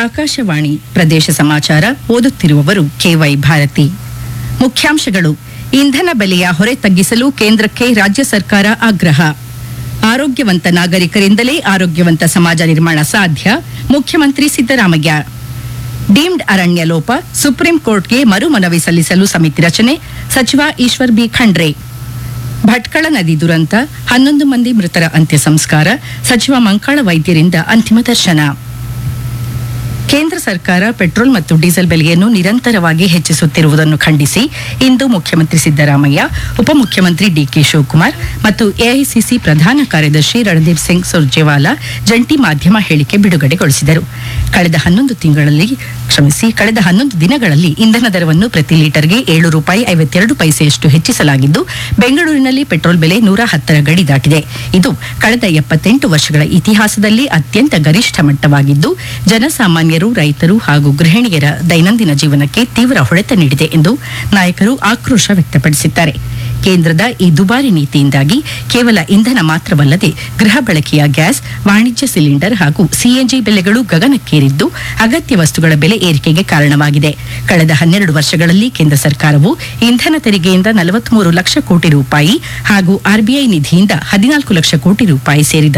ಆಕಾಶವಾಣಿ ಪ್ರದೇಶ ಸಮಾಚಾರ ಓದುತ್ತಿರುವವರು ಕೆವೈ ಭಾರತಿ ಮುಖ್ಯಾಂಶಗಳು ಇಂಧನ ಬೆಲೆಯ ಹೊರೆ ತಗ್ಗಿಸಲು ಕೇಂದ್ರಕ್ಕೆ ರಾಜ್ಯ ಸರ್ಕಾರ ಆಗ್ರಹ ಆರೋಗ್ಯವಂತ ನಾಗರಿಕರಿಂದಲೇ ಆರೋಗ್ಯವಂತ ಸಮಾಜ ನಿರ್ಮಾಣ ಸಾಧ್ಯ ಮುಖ್ಯಮಂತ್ರಿ ಸಿದ್ದರಾಮಯ್ಯ ಡೀಮ್ಡ್ ಅರಣ್ಯ ಲೋಪ ಸುಪ್ರೀಂ ಕೋರ್ಟ್ಗೆ ಮರು ಮನವಿ ಸಲ್ಲಿಸಲು ಸಮಿತಿ ರಚನೆ ಸಚಿವ ಈಶ್ವರ್ ಬಿ ಖಂಡ್ರೆ ಭಟ್ಕಳ ನದಿ ದುರಂತ ಹನ್ನೊಂದು ಮಂದಿ ಮೃತರ ಅಂತ್ಯ ಸಂಸ್ಕಾರ ಸಚಿವ ಮಂಕಾಳ ವೈದ್ಯರಿಂದ ಅಂತಿಮ ದರ್ಶನ ಕೇಂದ್ರ ಸರ್ಕಾರ ಪೆಟ್ರೋಲ್ ಮತ್ತು ಡೀಸೆಲ್ ಬೆಲೆಯನ್ನು ನಿರಂತರವಾಗಿ ಹೆಚ್ಚಿಸುತ್ತಿರುವುದನ್ನು ಖಂಡಿಸಿ ಇಂದು ಮುಖ್ಯಮಂತ್ರಿ ಸಿದ್ದರಾಮಯ್ಯ ಉಪಮುಖ್ಯಮಂತ್ರಿ ಡಿಕೆ ಶಿವಕುಮಾರ್ ಮತ್ತು ಎಐಸಿಸಿ ಪ್ರಧಾನ ಕಾರ್ಯದರ್ಶಿ ರಣದೀಪ್ ಸಿಂಗ್ ಸುರ್ಜೇವಾಲಾ ಜಂಟಿ ಮಾಧ್ಯಮ ಹೇಳಿಕೆ ಬಿಡುಗಡೆಗೊಳಿಸಿದರು ಕಳೆದ ಹನ್ನೊಂದು ತಿಂಗಳಲ್ಲಿ ಕ್ಷಮಿಸಿ ಕಳೆದ ಹನ್ನೊಂದು ದಿನಗಳಲ್ಲಿ ಇಂಧನ ದರವನ್ನು ಪ್ರತಿ ಲೀಟರ್ಗೆ ಏಳು ರೂಪಾಯಿ ಐವತ್ತೆರಡು ಪೈಸೆಯಷ್ಟು ಹೆಚ್ಚಿಸಲಾಗಿದ್ದು ಬೆಂಗಳೂರಿನಲ್ಲಿ ಪೆಟ್ರೋಲ್ ಬೆಲೆ ನೂರ ಹತ್ತರ ಗಡಿ ದಾಟಿದೆ ಇದು ಕಳೆದ ಎಪ್ಪತ್ತೆಂಟು ವರ್ಷಗಳ ಇತಿಹಾಸದಲ್ಲಿ ಅತ್ಯಂತ ಗರಿಷ್ಠ ಮಟ್ಟವಾಗಿದ್ದು ಜನಸಾಮಾನ್ಯರು ರೈತರು ಹಾಗೂ ಗೃಹಿಣಿಯರ ದೈನಂದಿನ ಜೀವನಕ್ಕೆ ತೀವ್ರ ಹೊಡೆತ ನೀಡಿದೆ ಎಂದು ನಾಯಕರು ಆಕ್ರೋಶ ವ್ಯಕ್ತಪಡಿಸಿದ್ದಾರೆ ಕೇಂದ್ರದ ಈ ದುಬಾರಿ ನೀತಿಯಿಂದಾಗಿ ಕೇವಲ ಇಂಧನ ಮಾತ್ರವಲ್ಲದೆ ಗೃಹ ಬಳಕೆಯ ಗ್ಯಾಸ್ ವಾಣಿಜ್ಯ ಸಿಲಿಂಡರ್ ಹಾಗೂ ಸಿಎನ್ಜಿ ಬೆಲೆಗಳು ಗಗನಕ್ಕೇರಿದ್ದು ಅಗತ್ಯ ವಸ್ತುಗಳ ಬೆಲೆ ಏರಿಕೆಗೆ ಕಾರಣವಾಗಿದೆ ಕಳೆದ ಹನ್ನೆರಡು ವರ್ಷಗಳಲ್ಲಿ ಕೇಂದ್ರ ಸರ್ಕಾರವು ಇಂಧನ ತೆರಿಗೆಯಿಂದ ನಲವತ್ಮೂರು ಲಕ್ಷ ಕೋಟಿ ರೂಪಾಯಿ ಹಾಗೂ ಆರ್ಬಿಐ ನಿಧಿಯಿಂದ ಹದಿನಾಲ್ಕು ಲಕ್ಷ ಕೋಟಿ ರೂಪಾಯಿ ಸೇರಿದ